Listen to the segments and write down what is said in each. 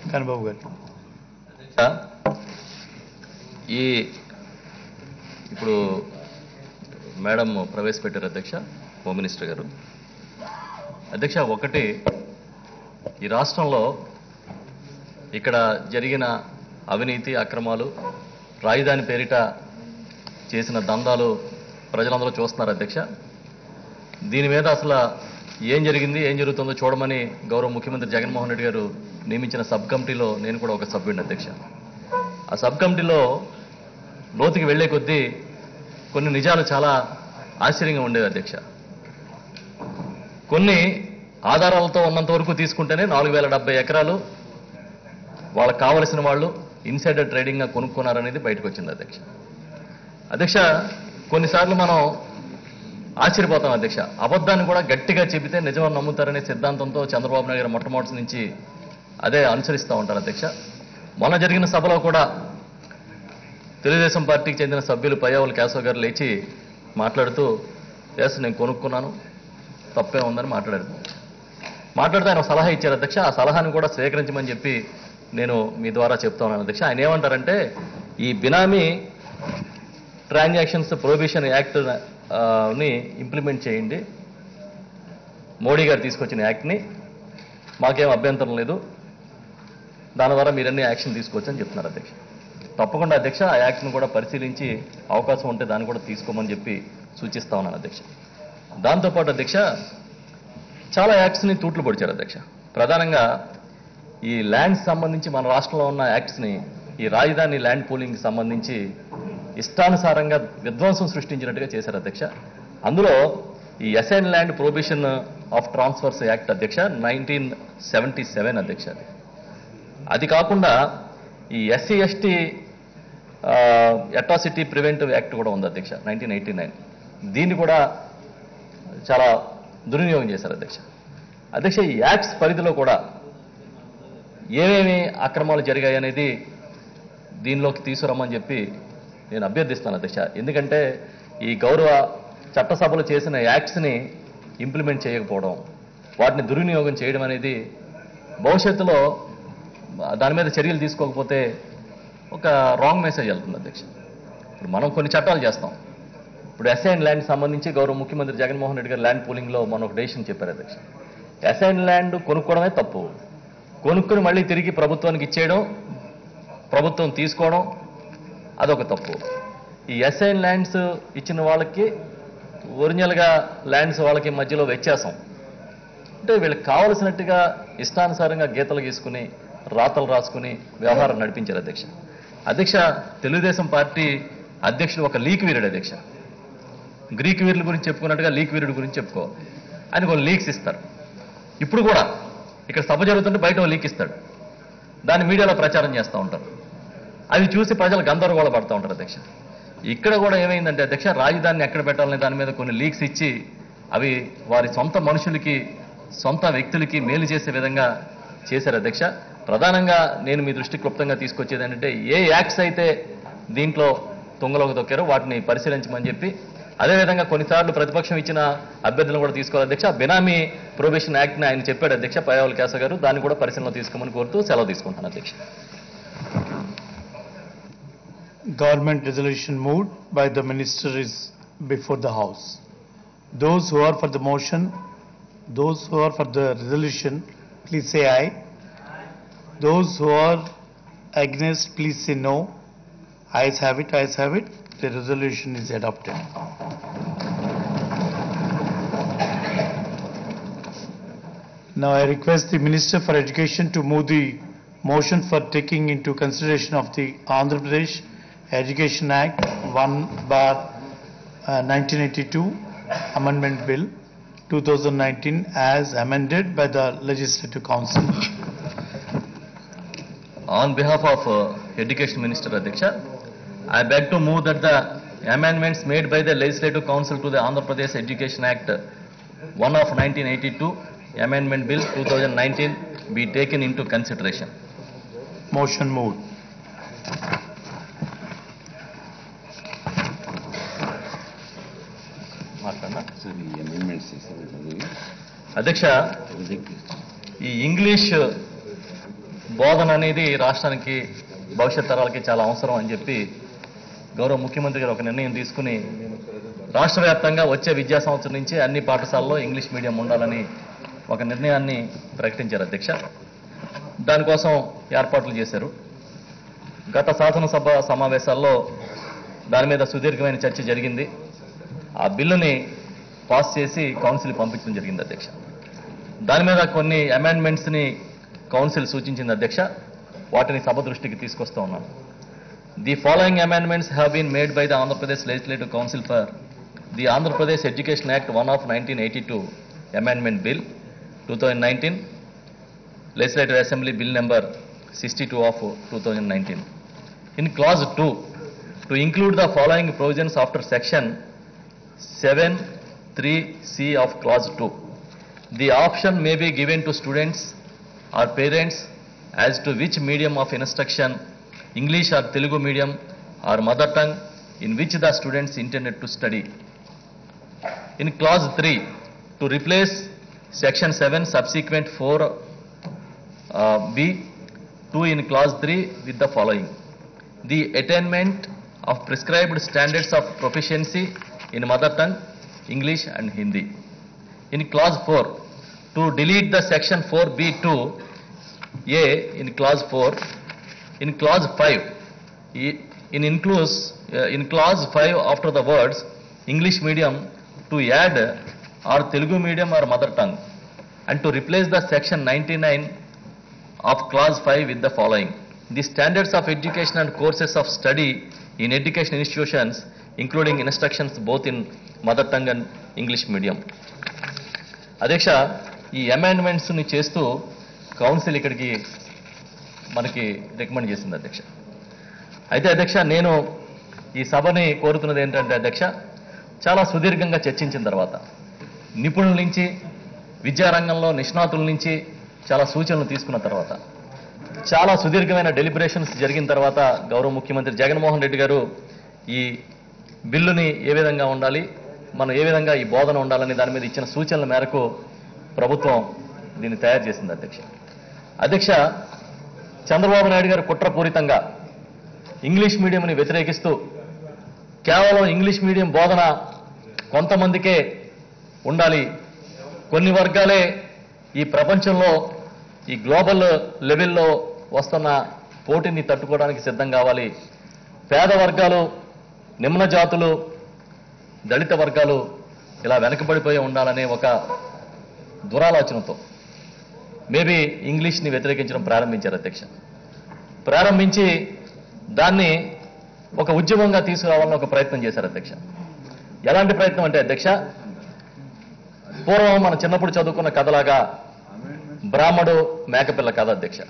కనుబాబు గారు ఈ ఇప్పుడు మేడం ప్రవేశపెట్టారు అధ్యక్ష హోమ్ మినిస్టర్ గారు అధ్యక్ష ఒకటి ఈ రాష్ట్రంలో ఇక్కడ జరిగిన అవినీతి అక్రమాలు రాజధాని పేరిట చేసిన దందాలు ప్రజలందరూ చూస్తున్నారు అధ్యక్ష దీని మీద అసలు ఏం జరిగింది ఏం జరుగుతుందో చూడమని గౌరవ ముఖ్యమంత్రి జగన్మోహన్ రెడ్డి గారు నియమించిన సబ్ కమిటీలో నేను కూడా ఒక సభ్యుడిని అధ్యక్ష ఆ సబ్ కమిటీలో లోతుకి వెళ్లే కొద్దీ కొన్ని నిజాలు చాలా ఆశ్చర్యంగా ఉండేవి అధ్యక్ష కొన్ని ఆధారాలతో ఉన్నంత వరకు తీసుకుంటేనే నాలుగు వేల డెబ్బై ఎకరాలు వాళ్ళకి కావలసిన వాళ్ళు ఇన్సైడర్ ట్రేడింగ్గా కొనుక్కున్నారనేది బయటకు వచ్చింది అధ్యక్ష అధ్యక్ష కొన్నిసార్లు మనం ఆశ్చర్యపోతాం అధ్యక్ష అబద్ధాన్ని కూడా గట్టిగా చెబితే నిజమని నమ్ముతారనే సిద్ధాంతంతో చంద్రబాబు నాయుడు గారు మొట్టమొదటి నుంచి అదే అనుసరిస్తూ ఉంటారు అధ్యక్ష మొన్న జరిగిన సభలో కూడా తెలుగుదేశం పార్టీకి చెందిన సభ్యులు పయ్యావుల కేశవ్ గారు లేచి మాట్లాడుతూ ఎస్ నేను కొనుక్కున్నాను తప్పే ఉందని మాట్లాడారు మాట్లాడితే ఆయన ఒక సలహా ఇచ్చారు అధ్యక్ష ఆ సలహాను కూడా స్వీకరించమని చెప్పి నేను మీ ద్వారా చెప్తా ఉన్నాను అధ్యక్ష ఆయన ఏమంటారంటే ఈ బినామీ ట్రాన్సాక్షన్స్ ప్రొహిబిషన్ యాక్ట్ ఆ, ని ఇంప్లిమెంట్ చేయండి మోడీ గారు తీసుకొచ్చిన యాక్ట్ని మాకేం అభ్యంతరం లేదు దాని ద్వారా మీరన్నీ యాక్షన్ తీసుకోవచ్చు అని చెప్తున్నారు అధ్యక్ష తప్పకుండా అధ్యక్ష ఆ యాక్ట్ను కూడా పరిశీలించి అవకాశం ఉంటే దాన్ని కూడా తీసుకోమని చెప్పి సూచిస్తా ఉన్నాను అధ్యక్ష దాంతోపాటు అధ్యక్ష చాలా యాక్ట్స్ని తూట్లు పొడిచారు అధ్యక్ష ప్రధానంగా ఈ ల్యాండ్స్ సంబంధించి మన రాష్ట్రంలో ఉన్న యాక్ట్స్ని ఈ రాజధాని ల్యాండ్ పూలింగ్కి సంబంధించి ఇష్టానుసారంగా విధ్వంసం సృష్టించినట్టుగా చేశారు అధ్యక్ష అందులో ఈ assign land prohibition of transfers act అధ్యక్ష నైన్టీన్ సెవెంటీ సెవెన్ అధ్యక్ష అది. అది కాకుండా ఈ SC ST atrocity preventive act కూడా ఉంది అధ్యక్ష నైన్టీన్ ఎయిటీ నైన్ దీన్ని కూడా చాలా దుర్వినియోగం చేశారు అధ్యక్ష అధ్యక్ష ఈ యాక్ట్స్ పరిధిలో కూడా ఏమేమి అక్రమాలు జరిగాయి అనేది దీనిలోకి తీసుకురమ్మని చెప్పి నేను అభ్యర్థిస్తాను అధ్యక్ష ఎందుకంటే ఈ గౌరవ చట్టసభలు చేసిన యాక్ట్స్ని ఇంప్లిమెంట్ చేయకపోవడం వాటిని దుర్వినియోగం చేయడం అనేది భవిష్యత్తులో దాని మీద చర్యలు తీసుకోకపోతే ఒక రాంగ్ మెసేజ్ వెళ్తుంది అధ్యక్ష ఇప్పుడు మనం కొన్ని చట్టాలు చేస్తాం ఇప్పుడు అసైన్ ల్యాండ్ సంబంధించి గౌరవ ముఖ్యమంత్రి జగన్మోహన్ రెడ్డి గారు ల్యాండ్ పూలింగ్లో మన ఒక డెసిషన్ చెప్పారు అధ్యక్ష అసైన్ ల్యాండ్ కొనుక్కోవడమే తప్పు కొనుక్కుని మళ్ళీ తిరిగి ప్రభుత్వానికి ఇచ్చేయడం ప్రభుత్వం తీసుకోవడం అదొక తప్పు ఈ అసైన్ ల్యాండ్స్ ఇచ్చిన వాళ్ళకి ఒరిజినల్గా ల్యాండ్స్ వాళ్ళకి మధ్యలో వ్యత్యాసం అంటే వీళ్ళకి కావలసినట్టుగా ఇష్టానుసారంగా గీతలు గీసుకుని రాతలు రాసుకుని వ్యవహారం నడిపించారు అధ్యక్ష అధ్యక్ష తెలుగుదేశం పార్టీ అధ్యక్షుడు ఒక లీక్ వీరుడు అధ్యక్ష గ్రీక్ వీరుల గురించి చెప్పుకున్నట్టుగా లీక్ వీరుడు గురించి చెప్పుకో ఆయన కొన్ని లీక్స్ ఇస్తారు ఇప్పుడు కూడా ఇక్కడ సభ జరుగుతుంటే బయట ఓ లీక్ ఇస్తాడు దాన్ని మీడియాలో ప్రచారం చేస్తూ ఉంటారు అవి చూసి ప్రజలు గందరగోళ పడుతూ ఉంటారు అధ్యక్ష ఇక్కడ కూడా ఏమైందంటే అధ్యక్ష రాజధానిని ఎక్కడ పెట్టాలనే దాని మీద కొన్ని లీక్స్ ఇచ్చి అవి వారి సొంత మనుషులకి సొంత వ్యక్తులకి మేలు చేసే విధంగా చేశారు అధ్యక్ష ప్రధానంగా నేను మీ దృష్టికి క్లుప్తంగా తీసుకొచ్చేది ఏంటంటే ఏ యాక్ట్స్ అయితే దీంట్లో తుంగలోకి తొక్కారో వాటిని పరిశీలించమని చెప్పి అదేవిధంగా కొన్నిసార్లు ప్రతిపక్షం ఇచ్చిన అభ్యర్థులను కూడా తీసుకోవాలి అధ్యక్ష బినామీ ప్రొబేషన్ యాక్ట్ని ఆయన చెప్పాడు అధ్యక్ష పయావల్ కేశ గారు దాన్ని కూడా పరిశీలన తీసుకోమని కోరుతూ సెలవు తీసుకుంటాను అధ్యక్ష Government resolution moved by the minister is before the house. Those who are for the motion, those who are for the resolution, please say aye. Those who are against, please say no. Ayes have it, ayes have it. The resolution is adopted. Now I request the Minister for Education to move the motion for taking into consideration of the Andhra Pradesh Education Act 1 bar uh, 1982 Amendment Bill 2019 as amended by the Legislative Council. On behalf of uh, Education Minister Adhiksha, I beg to move that the amendments made by the Legislative Council to the Andhra Pradesh Education Act 1 of 1982, Amendment Bill 2019 be taken into consideration. Motion moved. మాట్లాడనా? Sir ఈ amendments sir అది అధ్యక్ష reject ఈ English బోధన అనేది రాష్ట్రానికి భవిష్యత్ తరాలకి చాలా అవసరం అని చెప్పి గౌరవ ముఖ్యమంత్రి గారు ఒక నిర్ణయం తీసుకుని రాష్ట్ర వ్యాప్తంగా వచ్చే విద్యా సంవత్సరం నుంచి అన్ని పాఠశాలల్లో ఇంగ్లీష్ మీడియం ఉండాలని ఒక నిర్ణయాన్ని ప్రకటించారు అధ్యక్ష దానికోసం ఏర్పాట్లు చేశారు గత శాసనసభ సమావేశాల్లో దాని మీద సుదీర్ఘమైన చర్చ జరిగింది ఆ బిల్లుని పాస్ చేసి కౌన్సిల్ పంపించడం జరిగింది అధ్యక్ష దాని మీద కొన్ని అమెండ్మెంట్స్ని కౌన్సిల్ సూచించింది అధ్యక్ష వాటిని సభ దృష్టికి తీసుకొస్తా ఉన్నాను the following amendments have been made by the Andhra Pradesh legislative council for the Andhra Pradesh education act one of nineteen eighty two amendment bill two thousand nineteen legislative assembly bill number sixty two of two thousand nineteen in clause two to include the following provisions after section seven three C of clause two the option may be given to students or parents as to which medium of instruction English or Telugu medium or mother tongue in which the students intended to study in clause 3 to replace section 7 subsequent 4 uh, b 2 in clause 3 with the following the attainment of prescribed standards of proficiency in mother tongue english and hindi in clause 4 to delete the section 4b2 a in clause 4 in clause 5 i- in includes uh, in clause 5 after the words english medium to add or telugu medium or mother tongue and to replace the section 99 of clause 5 with the following the standards of education and courses of study in education institutions including instructions both in mother tongue and english medium అధ్యక్ష ఈ అమెండ్మెంట్స్ని చేస్తూ council ఇక్కడికి మనకి recommend చేసింది అధ్యక్ష అయితే అధ్యక్ష నేను ఈ సభని కోరుతున్నది ఏంటంటే అధ్యక్ష చాలా సుదీర్ఘంగా చర్చించిన తర్వాత నిపుణుల నుంచి విద్యారంగంలో నిష్ణాతుల నుంచి చాలా సూచనలు తీసుకున్న తర్వాత చాలా సుదీర్ఘమైన డెలిబరేషన్స్ జరిగిన తర్వాత గౌరవ ముఖ్యమంత్రి జగన్మోహన్ రెడ్డి గారు ఈ బిల్లుని ఏ విధంగా ఉండాలి మనం ఏ విధంగా ఈ బోధన ఉండాలని దాని మీద ఇచ్చిన సూచనల మేరకు ప్రభుత్వం దీన్ని తయారు చేసింది అధ్యక్ష అధ్యక్ష చంద్రబాబు నాయుడు గారు కుట్రపూరితంగా ఇంగ్లీష్ మీడియంని వ్యతిరేకిస్తూ కేవలం ఇంగ్లీష్ మీడియం బోధన కొంతమందికే ఉండాలి కొన్ని వర్గాలే ఈ ప్రపంచంలో ఈ గ్లోబల్ లెవెల్లో వస్తున్న పోటీని తట్టుకోవడానికి సిద్ధం కావాలి పేద వర్గాలు నిమ్న జాతులు దళిత వర్గాలు ఇలా వెనకబడిపోయి ఉండాలనే ఒక దురాలోచనతో మేబీ ఇంగ్లీష్ని వ్యతిరేకించడం ప్రారంభించారు అధ్యక్ష ప్రారంభించి దాన్ని ఒక ఉద్యమంగా తీసుకురావాలని ఒక ప్రయత్నం చేశారు అధ్యక్ష ఎలాంటి ప్రయత్నం అంటే అధ్యక్ష పూర్వం మన చిన్నప్పుడు చదువుకున్న కథలాగా బ్రాహ్మడు మేకపిల్ల కథ అధ్యక్ష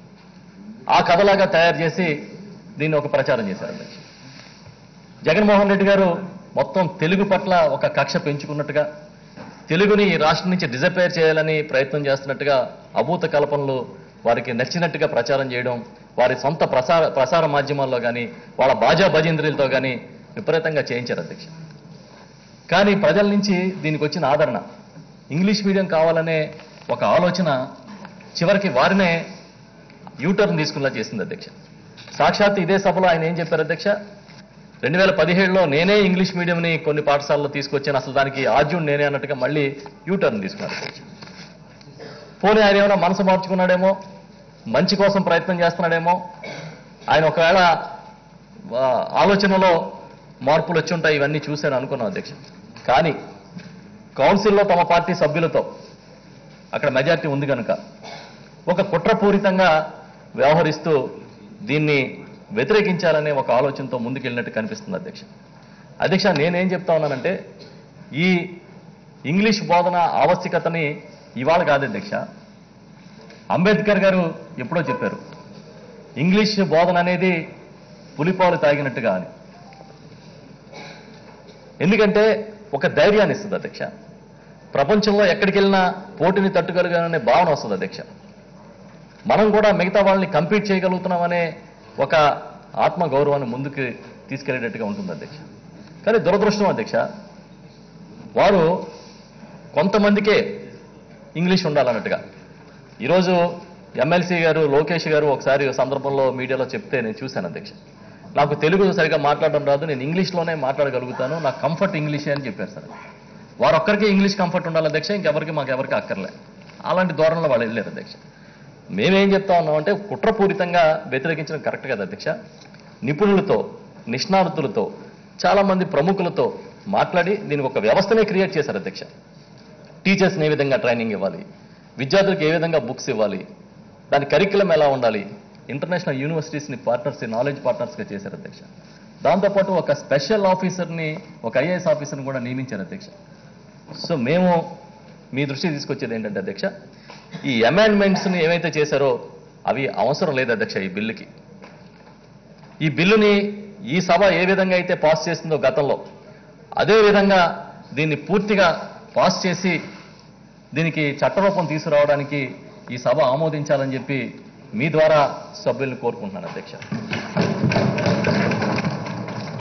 ఆ కథలాగా తయారు చేసి దీన్ని ఒక ప్రచారం చేశారు అధ్యక్ష జగన్మోహన్ రెడ్డి గారు మొత్తం తెలుగు పట్ల ఒక కక్ష పెంచుకున్నట్టుగా తెలుగుని ఈ రాష్ట్రం నుంచి డిజపేర్ చేయాలని ప్రయత్నం చేస్తున్నట్టుగా అభూత కల్పనలు వారికి నచ్చినట్టుగా ప్రచారం చేయడం వారి సొంత ప్రసార ప్రసార మాధ్యమాల్లో కానీ వాళ్ళ బాజా భజేంద్రులతో కానీ విపరీతంగా చేయించారు అధ్యక్ష కానీ ప్రజల నుంచి దీనికి వచ్చిన ఆదరణ ఇంగ్లీష్ మీడియం కావాలనే ఒక ఆలోచన చివరికి వారినే యూటర్న్ తీసుకునేలా చేసింది అధ్యక్ష సాక్షాత్ ఇదే సభలో ఆయన ఏం చెప్పారు అధ్యక్ష రెండు వేల పదిహేడులో నేనే ఇంగ్లీష్ మీడియంని కొన్ని పాఠశాలలో తీసుకొచ్చాను అసలు దానికి ఆద్యుడు నేనే అన్నట్టుగా మళ్ళీ యూటర్న్ తీసుకున్నారు అధ్యక్ష పోనీ ఆయన ఏమైనా మనసు మార్చుకున్నాడేమో మంచి కోసం ప్రయత్నం చేస్తున్నాడేమో ఆయన ఒకవేళ ఆ, ఆలోచనలో మార్పులు వచ్చి ఉంటాయి ఇవన్నీ చూశాను అనుకున్నాం అధ్యక్ష కానీ కౌన్సిల్లో తమ పార్టీ సభ్యులతో అక్కడ మెజార్టీ ఉంది కనుక ఒక కుట్రపూరితంగా వ్యవహరిస్తూ దీన్ని వ్యతిరేకించాలనే ఒక ఆలోచనతో ముందుకెళ్ళినట్టు కనిపిస్తుంది అధ్యక్ష అధ్యక్ష నేనేం చెప్తా ఉన్నానంటే ఈ ఇంగ్లీష్ బోధన ఆవశ్యకతని ఇవాళ కాదు అధ్యక్ష అంబేద్కర్ గారు ఎప్పుడో చెప్పారు ఇంగ్లీష్ బోధన అనేది పులిపాలు తాగినట్టుగా అని ఎందుకంటే ఒక ధైర్యాన్ని ఇస్తుంది అధ్యక్ష ప్రపంచంలో ఎక్కడికి వెళ్ళినా పోటీని తట్టుకోగలగాలనే భావన వస్తుంది అధ్యక్ష మనం కూడా మిగతా వాళ్ళని కంపీట్ చేయగలుగుతున్నామనే ఒక ఆత్మ గౌరవాన్ని ముందుకు తీసుకెళ్లేటట్టుగా ఉంటుంది అధ్యక్ష కానీ దురదృష్టం అధ్యక్ష వారు కొంతమందికే ఇంగ్లీష్ ఉండాలన్నట్టుగా ఈరోజు ఎమ్మెల్సీ గారు లోకేష్ గారు ఒకసారి ఒక సందర్భంలో మీడియాలో చెప్తే నేను చూశాను అధ్యక్ష నాకు తెలుగు సరిగా మాట్లాడడం రాదు నేను ఇంగ్లీష్లోనే మాట్లాడగలుగుతాను నాకు కంఫర్ట్ ఇంగ్లీషే అని చెప్పారు సార్ వారు ఒక్కరికి ఇంగ్లీష్ కంఫర్ట్ ఉండాలి అధ్యక్ష ఇంకెవరికి మాకు ఎవరికి అక్కర్లే అలాంటి ధోరణిలో వాళ్ళు వెళ్ళారు అధ్యక్ష మేమేం చెప్తా ఉన్నామంటే కుట్రపూరితంగా వ్యతిరేకించడం కరెక్ట్ కదా అధ్యక్ష నిపుణులతో నిష్ణాతులతో చాలా మంది ప్రముఖులతో మాట్లాడి దీనికి ఒక వ్యవస్థనే క్రియేట్ చేశారు అధ్యక్ష టీచర్స్ని ఏ విధంగా ట్రైనింగ్ ఇవ్వాలి విద్యార్థులకు ఏ విధంగా బుక్స్ ఇవ్వాలి దాని కరికులం ఎలా ఉండాలి ఇంటర్నేషనల్ యూనివర్సిటీస్ని పార్ట్నర్స్ నాలెడ్జ్ పార్ట్నర్స్గా చేశారు అధ్యక్ష దాంతోపాటు ఒక స్పెషల్ ఆఫీసర్ని ఒక ఐఏఎస్ ఆఫీసర్ని కూడా నియమించారు అధ్యక్ష సో మేము మీ దృష్టికి తీసుకొచ్చేది ఏంటంటే అధ్యక్ష ఈ అమెండ్మెంట్స్ని ఏవైతే చేశారో అవి అవసరం లేదు అధ్యక్ష ఈ బిల్లుకి ఈ బిల్లుని ఈ సభ ఏ విధంగా అయితే పాస్ చేసిందో గతంలో అదే విధంగా దీన్ని పూర్తిగా పాస్ చేసి దీనికి చట్టరూపం తీసుకురావడానికి ఈ సభ ఆమోదించాలని చెప్పి మీ ద్వారా సభ్యుల్ని కోరుకుంటున్నాను అధ్యక్ష